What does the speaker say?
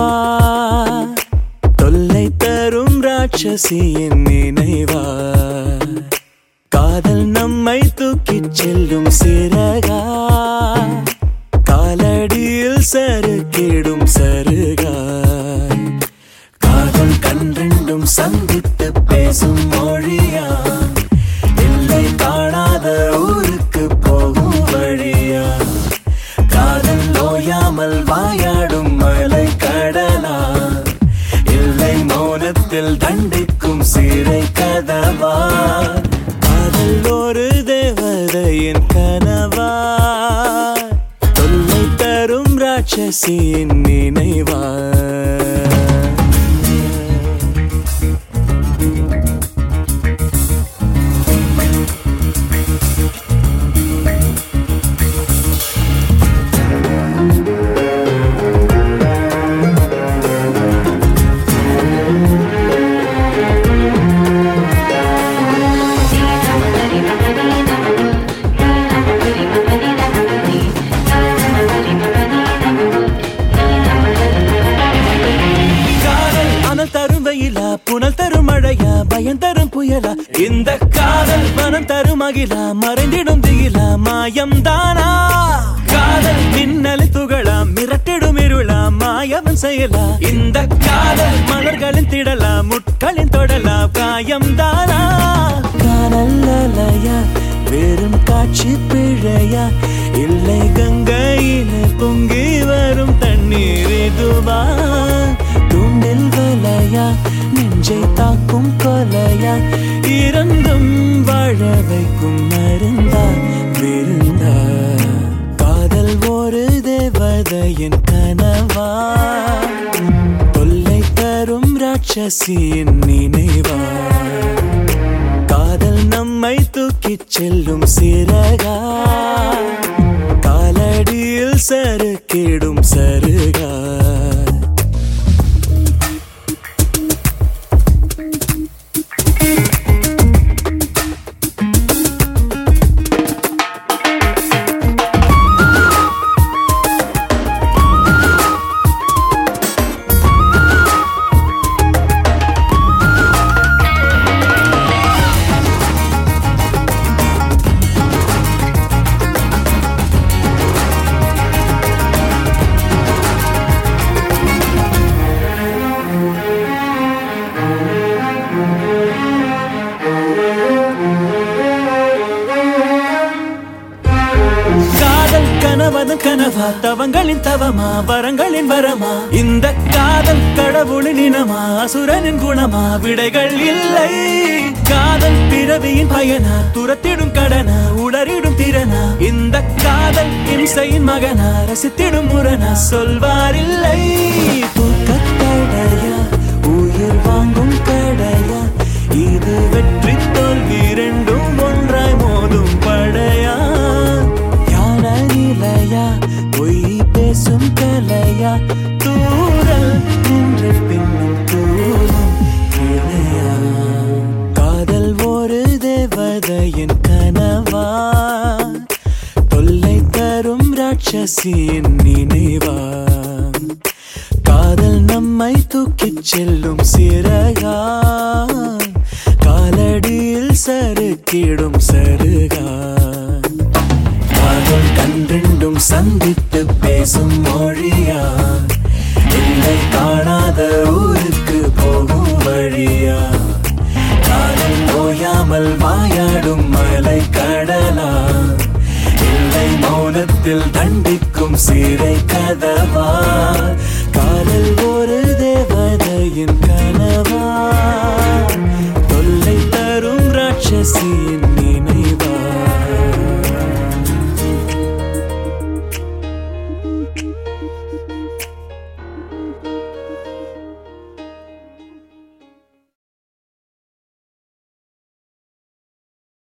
தொல்லை தரும் ராட்சசியின் நினைவா காதல் நம்மை தூக்கிச் செல்லும் சிறகா காலடியில் சருக்கிடும் சருகா காதல் கன்றெண்டும் சந்தித்து பேசும் மொழியா எல்லை காணாத ஊருக்கு போகும் வழியா காதல் நோயாமல் வாயாடும் மலை கடலா இல்லை மௌனத்தில் தண்டிக்கும் சிறை கதவா காதல் ஒரு தேவதையின் கனவா தொல்லை தரும் ராட்சசியின் நினைவா காதல் அனல் தரும் வெயிலா புனல் தரும் மழையா பயம் தரும் புயலா இந்த காதல் மனம் தரும் அகிலா மறைந்திடும் திகிலா மாயம் தானா காதல் மின்னலை துகளா மிரட்டிடும் இருளா மாயவன் செயலா இந்த காதல் மலர்களின் திடலா முட்களின் தொடலா காயம் தானா காதல் அலையா வெறும் காட்சி பிழையா இல்லை கங்கையிலே பொங்கி வரும் தண்ணீர் இதுவா தூண்டில் வலையா நெஞ்சை தாக்கும் கொலையா இறந்தும் வாழ வைக்கும் மருந்தா விருந்தா காதல் ஒரு தேவதையின் கனவா தொல்லை தரும் ராட்சசியின் நினைவா காதல் நம்மை தூக்கிச் செல்லும் சிறகா காலடியில் சருக்கிடும் சருகா காதல் கனவது கனவா தவங்களின் தவமா வரங்களின் வரமா இந்த காதல் கடவுளின் இனமா அசுரனின் குணமா விடைகள் இல்லை காதல் பிறவியின் பயனா துரத்திடும் கடனா உடறிடும் திறனா இந்த காதல் இம்சையின் மகனா ரசித்திடும் முரணா சொல்வார் இல்லை தூக்கத் தடையா உயிர் வாங்கும் கடையா இது வெற்றி தோல்வி இரண்டும் ஒன்றாய் மோதும் படையா ஞான நிலையா பொய் பேசும் கலையா தூரல் நின்று பின்னும் தூரம் இணையா காதல் ஒரு தேவதையின் கனவா தொல்லை தரும் ராட்சசியின் நினைவா காதல் நம்மை தூக்கிச் செல்லும் சிறகா காலடியில் சருக்கிடும் சருகா காதல் கன்றெண்டும் சந்தித்து பேசும் மொழியா இல்லை காணாத ஊருக்கு போகும் வழியா காதல் ஓயாமல் வாயாடும் மலை கடலா இல்லை மௌனத்தில் தண்டிக்கும் சிறை கதவா காதல் ஒரு தேவதையின் கனவா தொல்லை தரும் ராட்சசியின்